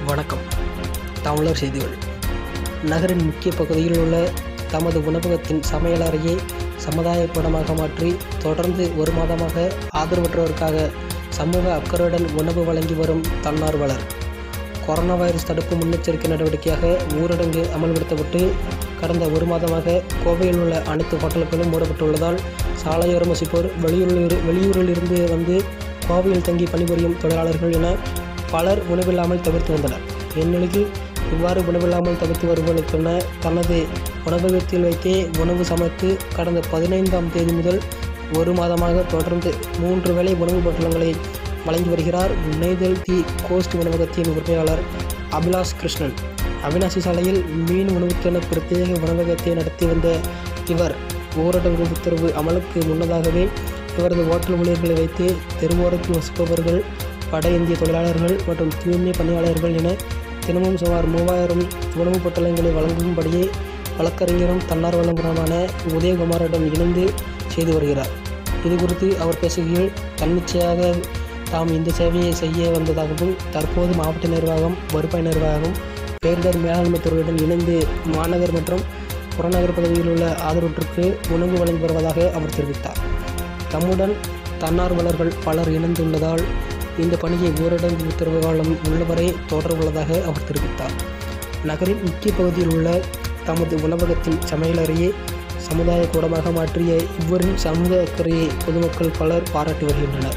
வணக்கம் தமிழர் செய்திகள் நகரின் முக்கிய பகுதியில் உள்ள தமது உணவகத்தின் சமையலறையை சமுதாய கூடமாக மாற்றி தொடர்ந்து ஒரு மாதமாக ஆதரவற்றோருக்காக சமூக அக்கறையுடன் உணவு வழங்கி வரும் தன்னார்வலர் கொரோனா வைரஸ் தடுப்பு முன்னெச்சரிக்கை நடவடிக்கையாக ஊரடங்கு அமல்படுத்தப்பட்டு கடந்த ஒரு மாதமாக கோவையில் உள்ள அனைத்து ஹோட்டல்களும் மூடப்பட்டுள்ளதால் சாலையோரம் வசிப்போர் வெளியூரில் வெளியூரிலிருந்து வந்து கோவையில் தங்கி பணிபுரியும் தொழிலாளர்கள் என பலர் உணவில்லாமல் தவிர்த்து வந்தனர் இந்நிலையில் இவ்வாறு உணவில்லாமல் தவிர்த்து வருவதற்கென தனது உணவகத்தில் வைத்தே உணவு சமைத்து கடந்த பதினைந்தாம் தேதி முதல் ஒரு மாதமாக தொடர்ந்து மூன்று வேளை உணவு பொட்டலங்களை வழங்கி வருகிறார் நெய்தல் தி கோஸ்ட் உணவகத்தின் உரிமையாளர் அபிலாஷ் கிருஷ்ணன் அவினாசி சாலையில் மீன் உணவுக்கென பிரத்யேக உணவகத்தை நடத்தி வந்த இவர் ஊரடங்கு உத்தரவு அமலுக்கு முன்னதாகவே இவரது ஓட்டல் ஊழியர்களை வைத்து தெருவோரத்தில் வசிப்பவர்கள் வட இந்திய தொழிலாளர்கள் மற்றும் தூய்மை பணியாளர்கள் என தினமும் சுமார் மூவாயிரம் உணவுப் பொட்டலங்களை வழங்கும்படியே வழக்கறிஞரும் தன்னார்வலருமான உதயகுமாரிடம் இணைந்து செய்து வருகிறார் இது குறித்து அவர் பேசுகையில் தன்னிச்சையாக தாம் இந்த சேவையை செய்ய வந்ததாகவும் தற்போது மாவட்ட நிர்வாகம் வருவாய் நிர்வாகம் பேரிடர் மேலாண்மை துறையுடன் இணைந்து மாநகர் மற்றும் புறநகர் பகுதியில் உள்ள ஆதரவற்றுக்கு உணவு வழங்கி வருவதாக அவர் தெரிவித்தார் தம்முடன் தன்னார்வலர்கள் பலர் இணைந்துள்ளதால் இந்த பணியை ஊரடங்கு உத்தரவு காலம் உள்ளவரை தொடரவுள்ளதாக அவர் தெரிவித்தார் நகரின் முக்கிய பகுதியில் உள்ள தமது உணவகத்தின் சமையலறையை சமுதாய கூடமாக மாற்றிய இவ்வரின் சமூக அக்கறையை பொதுமக்கள் பலர் பாராட்டி வருகின்றனர்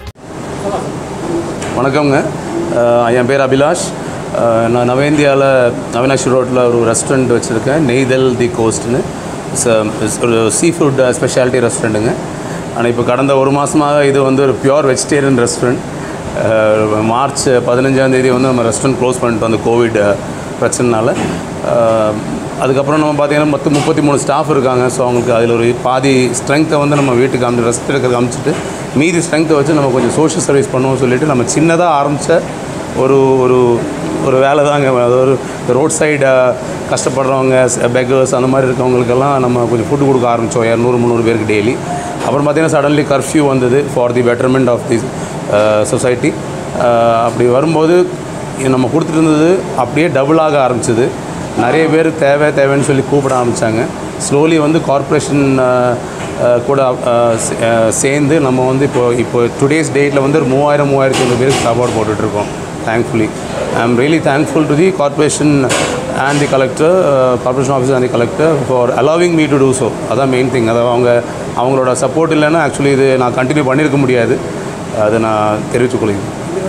வணக்கம்ங்க அஹ் என் பேர் அபிலாஷ் அஹ் நான் நவேந்தியாவில் அவினாஷி ரோட்டில் ஒரு ரெஸ்டாரண்ட் வச்சுருக்கேன் நெய்தல் தி கோஸ்ட்னு இட்ஸ் ஒரு சீ ஃபுட் ஸ்பெஷாலிட்டி ரெஸ்டாரண்ட்டுங்க ஆனால் இப்போ கடந்த ஒரு மாதமாக இது வந்து ஒரு பியூர் வெஜிடேரியன் ரெஸ்டாரண்ட் மார்ச் பதினஞ்சாம் தேதி வந்து நம்ம ரெஸ்டாரண்ட் க்ளோஸ் பண்ணிட்டோம் அந்த கோவிட் பிரச்சனைனால அஹ் அதுக்கப்புறம் நம்ம பார்த்தீங்கன்னா மொத்தம் முப்பத்தி மூணு ஸ்டாஃப் இருக்காங்க ஸோ அவங்களுக்கு அதில் ஒரு பாதி ஸ்ட்ரென்த்தை வந்து நம்ம வீட்டுக்கு அமுச்சு ரெஸ்ட் எடுக்க அமுச்சிட்டு மீதி ஸ்ட்ரென்த்தை வச்சு நம்ம கொஞ்சம் சோஷியல் சர்வீஸ் பண்ணுவோம்னு சொல்லிட்டு நம்ம சின்னதாக ஆரம்பித்த ஒரு ஒரு ஒரு வேலை தாங்க அது ஒரு ரோட் சைடு கஷ்டப்படுறவங்க பெக்கர்ஸ் அந்த மாதிரி இருக்கவங்களுக்கெல்லாம் நம்ம கொஞ்சம் ஃபுட்டு கொடுக்க ஆரம்பித்தோம் இரநூறு முந்நூறு பேருக்கு டெய்லி அப்புறம் பார்த்தீங்கன்னா சடன்லி கர்ஃப்யூ வந்தது for the betterment of the society அப்படி வரும்போது நம்ம கொடுத்துட்டு இருந்தது அப்படியே டபுளாக ஆரம்பிச்சது நிறைய பேர் தேவை தேவைன்னு சொல்லி கூப்பிட ஆரம்பித்தாங்க ஸ்லோலி வந்து கார்ப்பரேஷன் கூட அஹ், சே- அஹ், சேர்ந்து நம்ம வந்து இப்போ இப்போ டுடேஸ் டேட்டில் வந்து ஒரு மூவாயிரம் மூவாயிரத்தி ஐநூறு பேருக்கு சாப்பாடு போட்டுட்ருக்கோம் thankfully I am really thankful to the corporation and the collector corporation officer and the collector for allowing me to do so அதான் மெயின் திங் அதாவது அவங்க அவங்களோட சப்போர்ட் இல்லைன்னா ஆக்சுவலி இது நான் கண்டினியூ பண்ணியிருக்க முடியாது அதை நான் தெரிவித்துக் கொள்கிறேன்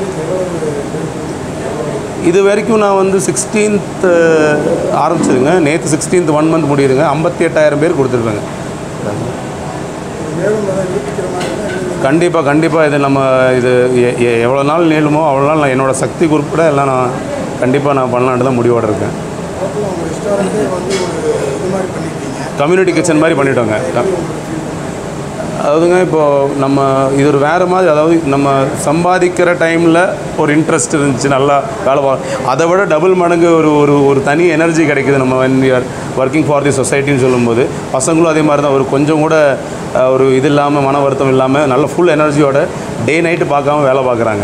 இது வரைக்கும் நான் வந்து சிக்ஸ்டீன்த் ஆரம்பிச்சிருங்க நேற்று சிக்ஸ்டீன்த் ஒன் மந்த் முடியுதுங்க ஐம்பத்தி எட்டாயிரம் பேர் கொடுத்துருப்பேங்க கண்டிப்பாக கண்டிப்பாக இது நம்ம இது எ- எ- எவ்வளோ நாள் நீளுமோ அவ்வளோ நாள் நான் என்னோடய சக்தி குறிப்பிட எல்லாம் நான் கண்டிப்பாக நான் பண்ணலான்ட்டு தான் முடிவோடு இருக்கேன் கம்யூனிட்டி கிச்சன் மாதிரி பண்ணிட்டோங்க க- அதாவதுங்க இப்போது நம்ம இது ஒரு வேறு மாதிரி அதாவது நம்ம சம்பாதிக்கிற டைமில் ஒரு இன்ட்ரெஸ்ட் இருந்துச்சு நல்லா வேலை பா அதை விட டபுள் மடங்கு ஒரு ஒரு ஒரு தனி எனர்ஜி கிடைக்குது நம்ம when we are working for the சொசைட்டின்னு சொல்லும்போது பசங்களும் அதே மாதிரி தான் ஒரு கொஞ்சம் கூட அஹ், ஒரு இது இல்லாமல் மன வருத்தம் இல்லாமல் நல்ல ஃபுல் எனர்ஜியோட டே நைட்டு பார்க்காம வேலை பார்க்குறாங்க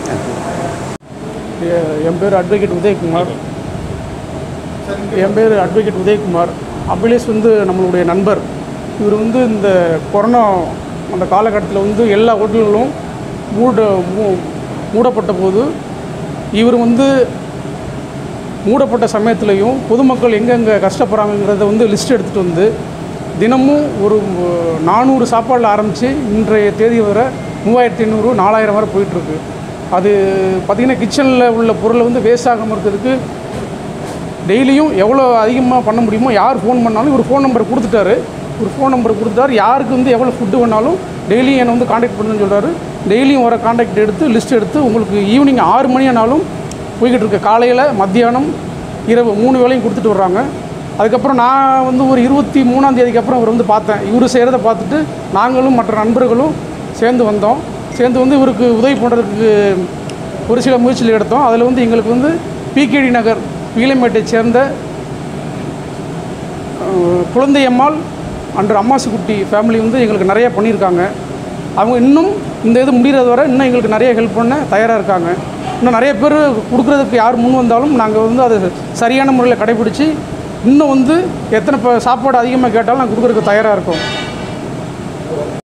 எ- என் பேர் அட்வொகேட் உதயகுமார் என் பேர் அட்வொகேட் உதயகுமார் அபிலேஷ் வந்து நம்மளுடைய நண்பர் இவர் வந்து இந்த கொரோனா அந்த காலகட்டத்தில் வந்து எல்லா ஹோட்டல்களும் மூட மூ மூடப்பட்ட போது இவர் வந்து மூடப்பட்ட சமயத்துலேயும் பொதுமக்கள் எங்கெங்கே கஷ்டப்படுறாங்கங்கிறத வந்து லிஸ்ட் எடுத்துகிட்டு வந்து தினமும் ஒரு நானூறு சாப்பாடில் ஆரம்பித்து இன்றைய தேதி வரை மூவாயிரத்தி ஐநூறு நாலாயிரம் வரை போயிட்டுருக்கு அது பார்த்திங்கன்னா கிச்சனில் உள்ள பொருளை வந்து வேஸ்ட் ஆகாமல் இருக்கிறதுக்கு டெய்லியும் எவ்வளோ அதிகமாக பண்ண முடியுமோ யார் ஃபோன் பண்ணாலும் இவர் ஃபோன் நம்பர் கொடுத்துட்டாரு ஒரு ஃபோன் நம்பர் கொடுத்தாரு யாருக்கு வந்து எவ்வளோ ஃபுட்டு வேணாலும் டெய்லியும் என்னை வந்து காண்டாக்ட் பண்ணுன்னு சொல்கிறாரு டெய்லியும் வர காண்டாக்ட் எடுத்து லிஸ்ட் எடுத்து உங்களுக்கு ஈவினிங் ஆறு மணி ஆனாலும் போய்கிட்டு இருக்க காலையில் மத்தியானம் இரவு மூணு வேளையும் கொடுத்துட்டு வர்றாங்க அதுக்கப்புறம் நான் வந்து ஒரு இருபத்தி மூணாம் தேதிக்கு அப்புறம் அவர் வந்து பார்த்தேன் இவர் செய்கிறத பார்த்துட்டு நாங்களும் மற்ற நண்பர்களும் சேர்ந்து வந்தோம் சேர்ந்து வந்து இவருக்கு உதவி பண்ணுறதுக்கு ஒரு சில முயற்சிகள் எடுத்தோம் அதில் வந்து எங்களுக்கு வந்து பிகேடி நகர் பீலமேட்டை சேர்ந்த அஹ், குழந்தையம்மாள் அன்று அம்மாசுக்குட்டி ஃபேமிலி வந்து எங்களுக்கு நிறைய பண்ணியிருக்காங்க அவங்க இன்னும் இந்த இது முடிகிறது வரை இன்னும் எங்களுக்கு நிறைய ஹெல்ப் பண்ண தயாராக இருக்காங்க இன்னும் நிறைய பேர் கொடுக்குறதுக்கு யார் முன் வந்தாலும் நாங்கள் வந்து அதை சரியான முறையில் கடைபிடிச்சு இன்னும் வந்து எத்தனை இப்போ சாப்பாடு அதிகமாக கேட்டாலும் நாங்கள் கொடுக்குறதுக்கு தயாராக இருக்கோம்